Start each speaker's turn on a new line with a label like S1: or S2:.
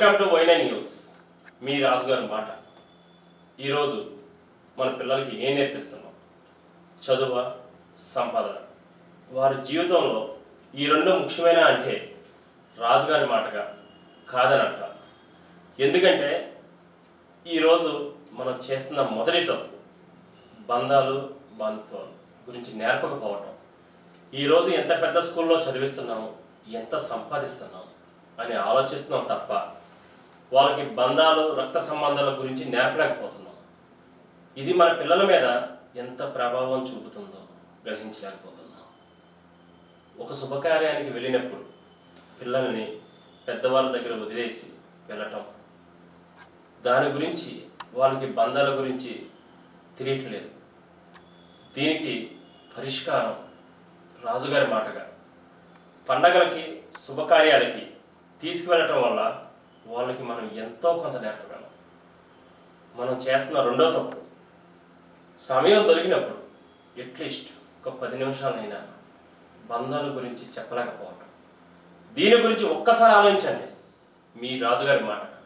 S1: welcome to Y nine news మీ రాజుగారి మాట ఈరోజు మన పిల్లలకి ఏం నేర్పిస్తున్నాం చదువ సంపాదన వారి జీవితంలో ఈ రెండు ముఖ్యమైన అంటే రాజుగారి మాటగా కాదనట ఎందుకంటే ఈరోజు మనం చేస్తున్న మొదటి తప్పు బంధాలు బంధుత్వాలు గురించి నేర్పకపోవటం ఈరోజు ఎంత పెద్ద స్కూల్లో చదివిస్తున్నాము ఎంత సంపాదిస్తున్నాం అని ఆలోచిస్తున్నాం తప్ప వాళ్ళకి బంధాలు రక్త సంబంధాల గురించి నేర్పలేకపోతున్నాం ఇది మన పిల్లల మీద ఎంత ప్రభావం చూపుతుందో గ్రహించలేకపోతున్నాం ఒక శుభకార్యానికి వెళ్ళినప్పుడు పిల్లల్ని పెద్దవాళ్ళ దగ్గర వదిలేసి వెళ్ళటం దాని గురించి వాళ్ళకి బంధాల గురించి తెలియట్లేదు దీనికి పరిష్కారం రాజుగారి మాటగా పండగలకి శుభకార్యాలకి తీసుకువెళ్ళటం వల్ల వాళ్ళకి మనం ఎంతో కొంత నేర్పగలం మనం చేస్తున్న రెండో తప్పు సమయం దొరికినప్పుడు అట్లీస్ట్ ఒక పది నిమిషాలైనా బంధాల గురించి చెప్పలేకపోవటం దీని గురించి ఒక్కసారి ఆలోచించండి మీ రాజుగారి మాట